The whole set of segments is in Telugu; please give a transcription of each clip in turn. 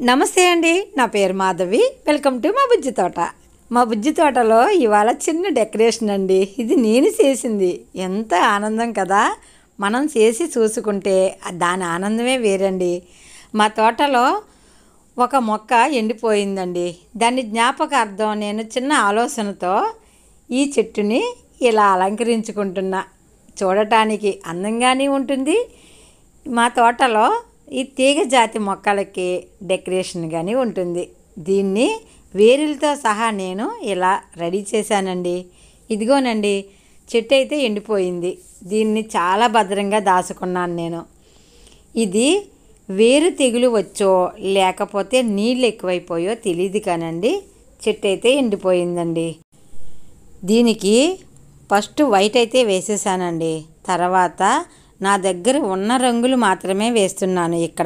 నమస్తే అండి నా పేరు మాధవి వెల్కమ్ టు మా బుజ్జి తోట మా బుజ్జి తోటలో ఇవాళ చిన్న డెకరేషన్ అండి ఇది నేను చేసింది ఎంత ఆనందం కదా మనం చేసి చూసుకుంటే దాని ఆనందమే వేరండి మా తోటలో ఒక మొక్క ఎండిపోయిందండి దాని జ్ఞాపకార్థం నేను చిన్న ఆలోచనతో ఈ చెట్టుని ఇలా అలంకరించుకుంటున్నా చూడటానికి అందంగానే ఉంటుంది మా తోటలో ఈ తీగ జాతి మొక్కలకి డెకరేషన్ కానీ ఉంటుంది దీన్ని వేరులతో సహా నేను ఇలా రెడీ చేశానండి ఇదిగోనండి చెట్టు అయితే ఎండిపోయింది దీన్ని చాలా భద్రంగా దాచుకున్నాను నేను ఇది వేరు తెగులు వచ్చో లేకపోతే నీళ్ళు ఎక్కువైపోయో తెలియదు కానండి చెట్టు అయితే ఎండిపోయిందండి దీనికి ఫస్ట్ వైట్ అయితే వేసేసానండి తర్వాత నా దగ్గర ఉన్న రంగులు మాత్రమే వేస్తున్నాను ఇక్కడ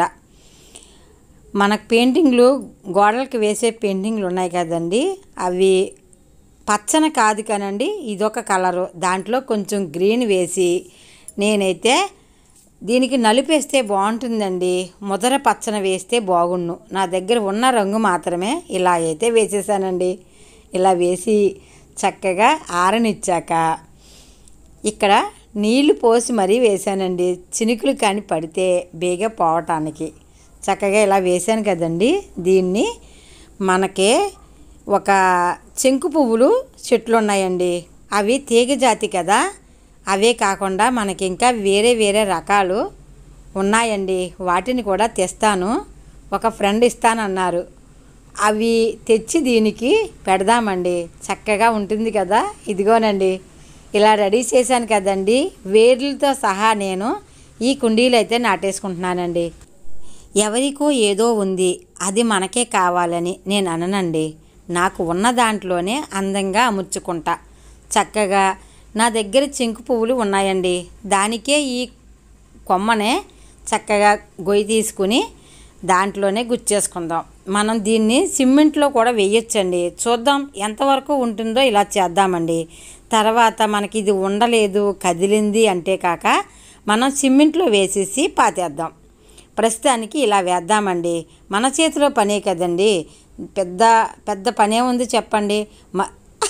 మనకు పెయింటింగ్లు గోడలకు వేసే పెయింటింగ్లు ఉన్నాయి కదండి అవి పచ్చన కాదు కానండి ఇదొక కలరు దాంట్లో కొంచెం గ్రీన్ వేసి నేనైతే దీనికి నలుపేస్తే బాగుంటుందండి ముదర పచ్చన వేస్తే బాగుండు నా దగ్గర ఉన్న రంగు మాత్రమే ఇలా అయితే వేసేసానండి ఇలా వేసి చక్కగా ఆరనిచ్చాక ఇక్కడ నీళ్లు పోసి మరీ వేసానండి చినుకులు కానీ పడితే బేగా పోవటానికి చక్కగా ఇలా వేసాను కదండి దీన్ని మనకి ఒక చెంకు పువ్వులు చెట్లు ఉన్నాయండి అవి తీగ జాతి కదా అవే కాకుండా మనకి ఇంకా వేరే వేరే రకాలు ఉన్నాయండి వాటిని కూడా తెస్తాను ఒక ఫ్రెండ్ ఇస్తానన్నారు అవి తెచ్చి దీనికి పెడదామండి చక్కగా ఉంటుంది కదా ఇదిగోనండి ఇలా రెడీ చేశాను కదండి వేర్లతో సహా నేను ఈ కుండీలు అయితే నాటేసుకుంటున్నానండి ఎవరికో ఏదో ఉంది అది మనకే కావాలని నేను అననండి నాకు ఉన్న దాంట్లోనే అందంగా అముర్చుకుంటా చక్కగా నా దగ్గర చెంకు పువ్వులు ఉన్నాయండి దానికే ఈ కొమ్మనే చక్కగా గొయ్యి తీసుకుని దాంట్లోనే గుచ్చేసుకుందాం మనం దీన్ని సిమెంట్లో కూడా వేయొచ్చండి చూద్దాం ఎంతవరకు ఉంటుందో ఇలా చేద్దామండి తర్వాత మనకి ఇది ఉండలేదు కదిలింది అంటే కాక మనం సిమెంట్లో వేసేసి పాతేద్దాం ప్రస్తుతానికి ఇలా వేద్దామండి మన చేతిలో పనే కదండి పెద్ద పెద్ద పనే ఉంది చెప్పండి మ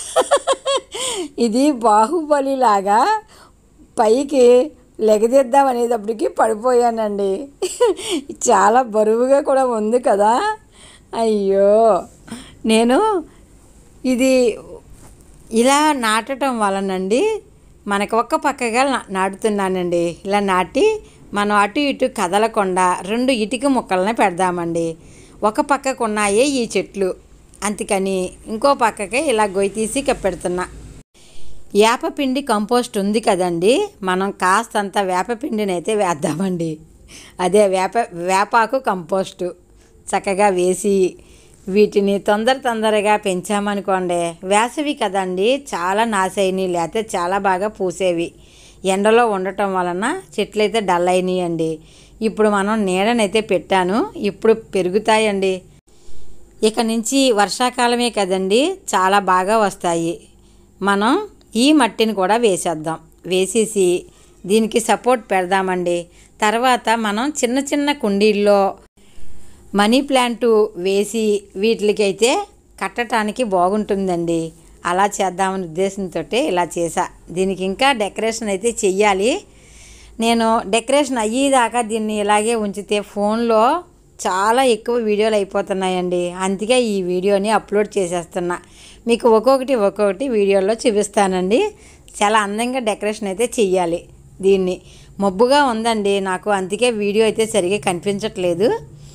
ఇది బాహుబలిలాగా పైకి లెగదిద్దాం అనేటప్పటికి పడిపోయానండి చాలా బరువుగా కూడా ఉంది కదా అయ్యో నేను ఇది ఇలా నాటడం వలనండి మనకు ఒక్క పక్కగా నా- నాటుతున్నానండి ఇలా నాటి మనం అటు ఇటు కదలకుండా రెండు ఇటుక ముక్కలను పెడదామండి ఒక పక్కకు ఉన్నాయే ఈ చెట్లు అందుకని ఇంకో పక్కకే ఇలా గొయ్యి తీసి ఇక పెడుతున్నా వేపపిండి కంపోస్ట్ ఉంది కదండి మనం కాస్తంత వేపపిండిని అయితే వేద్దామండి అదే వేప వేపాకు కంపోస్టు చక్కగా వేసి వీటిని తొందర తొందరగా పెంచామనుకోండి వేసవి కదండి చాలా నాశయినాయి లేకపోతే చాలా బాగా పూసేవి ఎండలో ఉండటం వలన చెట్లు అయితే డల్ అయినాయండి ఇప్పుడు మనం నీడనైతే పెట్టాను ఇప్పుడు పెరుగుతాయండి ఇక నుంచి వర్షాకాలమే కదండి చాలా బాగా వస్తాయి మనం ఈ మట్టిని కూడా వేసేద్దాం వేసేసి దీనికి సపోర్ట్ పెడదామండి తర్వాత మనం చిన్న చిన్న కుండీల్లో మనీ ప్లాంట్ వేసి వీటికైతే కట్టడానికి బాగుంటుందండి అలా చేద్దామని ఉద్దేశంతో ఇలా చేసా దీనికి ఇంకా డెకరేషన్ అయితే చెయ్యాలి నేను డెకరేషన్ అయ్యేదాకా దీన్ని ఇలాగే ఉంచితే ఫోన్లో చాలా ఎక్కువ వీడియోలు అయిపోతున్నాయండి అందుకే ఈ వీడియోని అప్లోడ్ చేసేస్తున్నా మీకు ఒక్కొక్కటి ఒక్కొక్కటి వీడియోలో చూపిస్తానండి చాలా అందంగా డెకరేషన్ అయితే చెయ్యాలి దీన్ని మబ్బుగా ఉందండి నాకు అందుకే వీడియో అయితే సరిగా కనిపించట్లేదు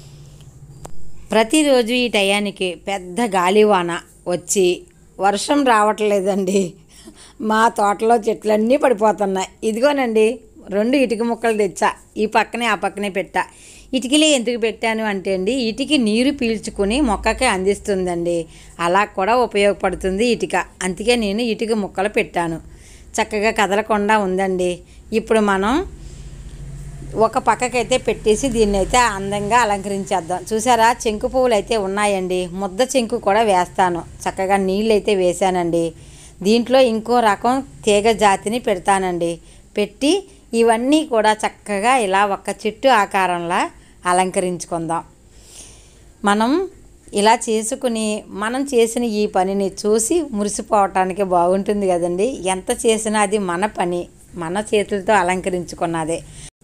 ప్రతిరోజు ఈ టయానికి పెద్ద గాలివాన వచ్చి వర్షం రావట్లేదండి మా తోటలో చెట్లన్నీ పడిపోతున్నాయి ఇదిగోనండి రెండు ఇటుక ముక్కలు తెచ్చా ఈ పక్కనే ఆ పక్కనే పెట్టా ఇటుకలే ఎందుకు పెట్టాను అంటే అండి ఇటుక నీరు పీల్చుకుని మొక్కకి అందిస్తుందండి అలా కూడా ఉపయోగపడుతుంది ఇటుక అందుకే నేను ఇటుక ముక్కలు పెట్టాను చక్కగా కదలకుండా ఉందండి ఇప్పుడు మనం ఒక పక్కకైతే పెట్టేసి దీన్ని అయితే అందంగా అలంకరించేద్దాం చూసారా చెంకు పువ్వులు అయితే ఉన్నాయండి ముద్ద చెంకు కూడా వేస్తాను చక్కగా నీళ్ళు అయితే వేసానండి దీంట్లో ఇంకో రకం తీగ జాతిని పెడతానండి పెట్టి ఇవన్నీ కూడా చక్కగా ఇలా ఒక చెట్టు ఆకారంలా అలంకరించుకుందాం మనం ఇలా చేసుకుని మనం చేసిన ఈ పనిని చూసి మురిసిపోవటానికి బాగుంటుంది కదండి ఎంత చేసినా అది మన పని మన చేతులతో అలంకరించుకున్నదే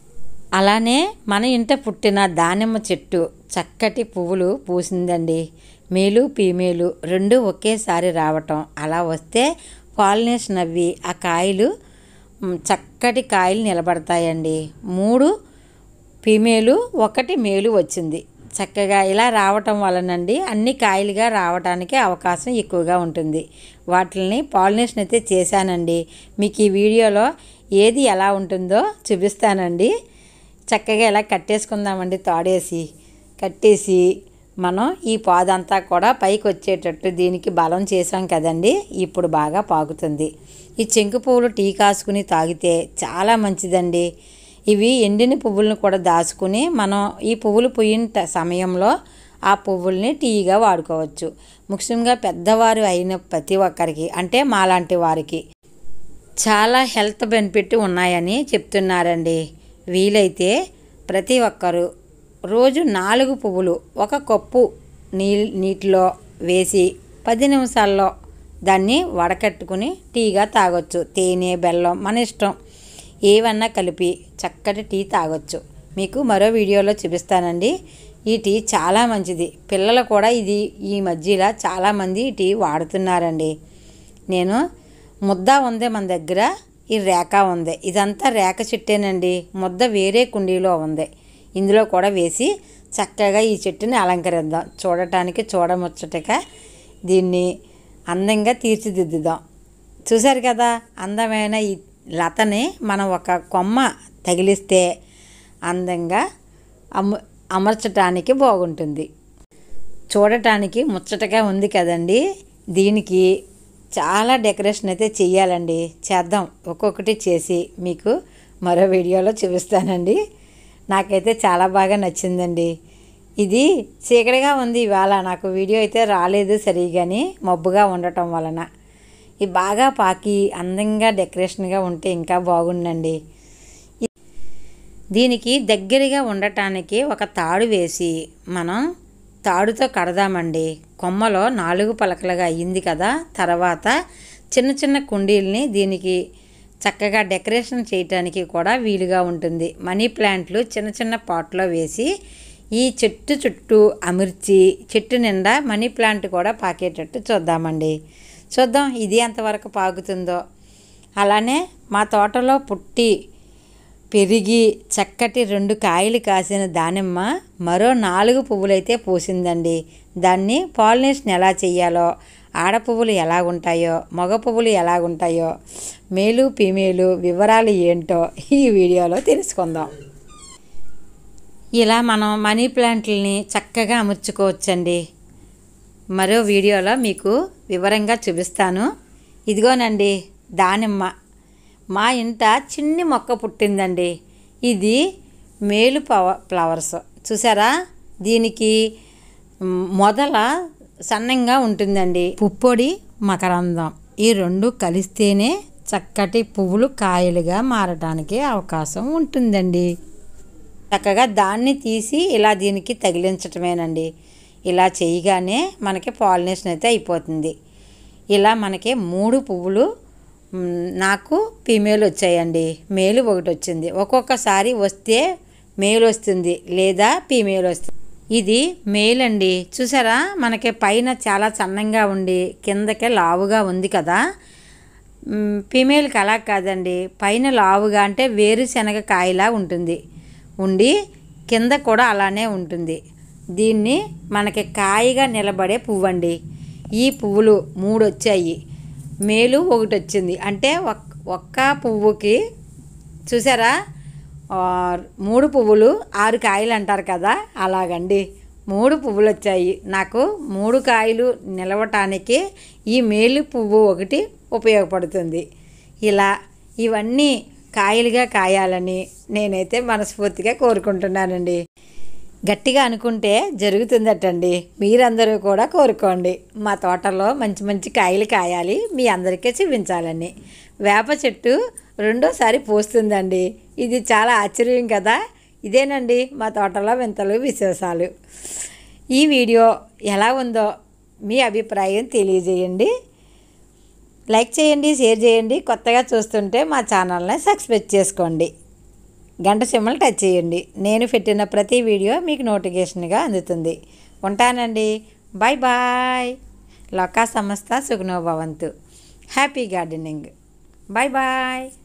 అలానే మన ఇంట పుట్టిన దానిమ్మ చెట్టు చక్కటి పువ్వులు పూసిందండి మేలు ఫీమేలు రెండు ఒకేసారి రావటం అలా వస్తే పాలినేషన్ అవి ఆ కాయలు మ్, చక్కటి కాయలు నిలబడతాయండి మూడు ఫీమేలు ఒకటి మేలు వచ్చింది చక్కగా ఇలా రావటం వలనండి అన్ని కాయలుగా రావడానికి అవకాశం ఎక్కువగా ఉంటుంది వాటిని పాలినేషన్ అయితే చేశానండి మీకు ఈ వీడియోలో ఏది ఎలా ఉంటుందో చూపిస్తానండి చక్కగా ఇలా కట్టేసుకుందామండి తాడేసి కట్టేసి మనం ఈ పాదంతా కూడా పైకి వచ్చేటట్టు దీనికి బలం చేసాం కదండి ఇప్పుడు బాగా పాకుతుంది ఈ చెంకు పువ్వులు టీ కాసుకుని తాగితే చాలా మంచిదండి ఇవి ఎండిన పువ్వులను కూడా దాచుకుని మనం ఈ పువ్వులు పుయ్యిన ట- సమయంలో ఆ పువ్వుల్ని టీగా వాడుకోవచ్చు ముఖ్యంగా పెద్దవారు అయిన ప్రతి ఒక్కరికి అంటే మాలాంటి వారికి చాలా హెల్త్ బెనిఫిట్ ఉన్నాయని చెప్తున్నారండి వీలైతే ప్రతి ఒక్కరూ రోజు నాలుగు పువ్వులు ఒక కప్పు నీ నీటిలో వేసి పది నిమిషాల్లో దాన్ని వడకట్టుకుని టీగా తాగొచ్చు తేనె బెల్లం మన ఇష్టం ఏవన్నా కలిపి చక్కటి టీ తాగొచ్చు మీకు మరో వీడియోలో చూపిస్తానండి ఈ టీ చాలా మంచిది పిల్లలు కూడా ఇది ఈ మధ్యలో చాలామంది ఈ టీ వాడుతున్నారండి నేను ముద్ద ఉంది మన దగ్గర ఈ రేఖ ఉంది ఇదంతా రేఖ చెట్టేనండి ముద్ద వేరే కుండీలో ఉంది ఇందులో కూడా వేసి చక్కగా ఈ చెట్టుని అలంకరిద్దాం చూడటానికి చూడముచ్చటగా దీన్ని అందంగా తీర్చిదిద్దుదాం చూశారు కదా అందమైన ఈ లతని మనం ఒక కొమ్మ తగిలిస్తే అందంగా అమ అమర్చటానికి బాగుంటుంది చూడటానికి ముచ్చటగా ఉంది కదండి దీనికి చాలా డెకరేషన్ అయితే చెయ్యాలండి చేద్దాం ఒక్కొక్కటి చేసి మీకు మరో వీడియోలో చూపిస్తానండి నాకైతే చాలా బాగా నచ్చిందండి ఇది చీకటిగా ఉంది ఇవాళ నాకు వీడియో అయితే రాలేదు సరిగాని మబ్బుగా ఉండటం వలన ఇది బాగా పాకి అందంగా డెకరేషన్గా ఉంటే ఇంకా బాగుండండి దీనికి దగ్గరగా ఉండటానికి ఒక తాడు వేసి మనం తాడుతో కడదామండి కొమ్మలో నాలుగు పలకలుగా అయ్యింది కదా తర్వాత చిన్న చిన్న కుండీల్ని దీనికి చక్కగా డెకరేషన్ చేయటానికి కూడా వీలుగా ఉంటుంది మనీ ప్లాంట్లు చిన్న చిన్న పాట్లో వేసి ఈ చెట్టు చుట్టూ అమర్చి చెట్టు నిండా మనీ ప్లాంట్ కూడా పాకేటట్టు చూద్దామండి చూద్దాం ఇది ఎంతవరకు పాకుతుందో అలానే మా తోటలో పుట్టి పెరిగి చక్కటి రెండు కాయలు కాసిన దానిమ్మ మరో నాలుగు పువ్వులైతే పూసిందండి దాన్ని పాలినేషన్ ఎలా చెయ్యాలో ఆడ పువ్వులు ఎలా ఉంటాయో మగ పువ్వులు ఎలా ఉంటాయో మేలు ఫీమేలు వివరాలు ఏంటో ఈ వీడియోలో తెలుసుకుందాం ఇలా మనం మనీ ప్లాంట్లని చక్కగా అమర్చుకోవచ్చండి మరో వీడియోలో మీకు వివరంగా చూపిస్తాను ఇదిగోనండి దానిమ్మ మా ఇంట చిన్ని మొక్క పుట్టిందండి ఇది మేలు పవ ఫ్లవర్స్ చూసారా దీనికి మ్, మొదల సన్నంగా ఉంటుందండి పుప్పొడి మకరందం ఈ రెండు కలిస్తేనే చక్కటి పువ్వులు కాయలుగా మారడానికి అవకాశం ఉంటుందండి చక్కగా దాన్ని తీసి ఇలా దీనికి తగిలించటమేనండి ఇలా చేయగానే మనకి పాలినేషన్ అయితే అయిపోతుంది ఇలా మనకి మూడు పువ్వులు మ్, నాకు ఫీమేల్ వచ్చాయండి మేలు ఒకటి వచ్చింది ఒక్కొక్కసారి వస్తే మేల్ వస్తుంది లేదా ఫీమేల్ వస్తుంది ఇది మేల్ అండి చూసారా మనకి పైన చాలా సన్నంగా ఉండి కిందకే లావుగా ఉంది కదా మ్, ఫీమేల్కి అలా కాదండి పైన లావుగా అంటే వేరుశనగ కాయలా ఉంటుంది ఉండి కింద కూడా అలానే ఉంటుంది దీన్ని మనకి కాయగా నిలబడే పువ్వు అండి ఈ పువ్వులు మూడు వచ్చాయి మేలు ఒకటి వచ్చింది అంటే ఒక్ ఒక్క పువ్వుకి చూసారా ఆ, మూడు పువ్వులు ఆరు కాయలు అంటారు కదా అలాగండి మూడు పువ్వులు వచ్చాయి నాకు మూడు కాయలు నిలవటానికి ఈ మేలు పువ్వు ఒకటి ఉపయోగపడుతుంది ఇలా ఇవన్నీ కాయలుగా కాయాలని నేనైతే మనస్ఫూర్తిగా కోరుకుంటున్నానండి గట్టిగా అనుకుంటే జరుగుతుందటండి మీరందరూ కూడా కోరుకోండి మా తోటలో మంచి మంచి కాయలు కాయాలి మీ అందరికీ చూపించాలని వేప చెట్టు రెండోసారి పోస్తుందండి ఇది చాలా ఆశ్చర్యం కదా ఇదేనండి మా తోటలో వింతలు విశేషాలు ఈ వీడియో ఎలా ఉందో మీ అభిప్రాయం తెలియజేయండి లైక్ చేయండి షేర్ చేయండి కొత్తగా చూస్తుంటే మా ఛానల్ని సబ్స్క్రైబ్ చేసుకోండి గంట సింబల్ టచ్ చేయండి నేను పెట్టిన ప్రతి వీడియో మీకు నోటిఫికేషన్గా అందుతుంది ఉంటానండి బాయ్ బాయ్ లోకా సంస్థ సుగుణో భవంతు హ్యాపీ గార్డెనింగ్ బాయ్ బాయ్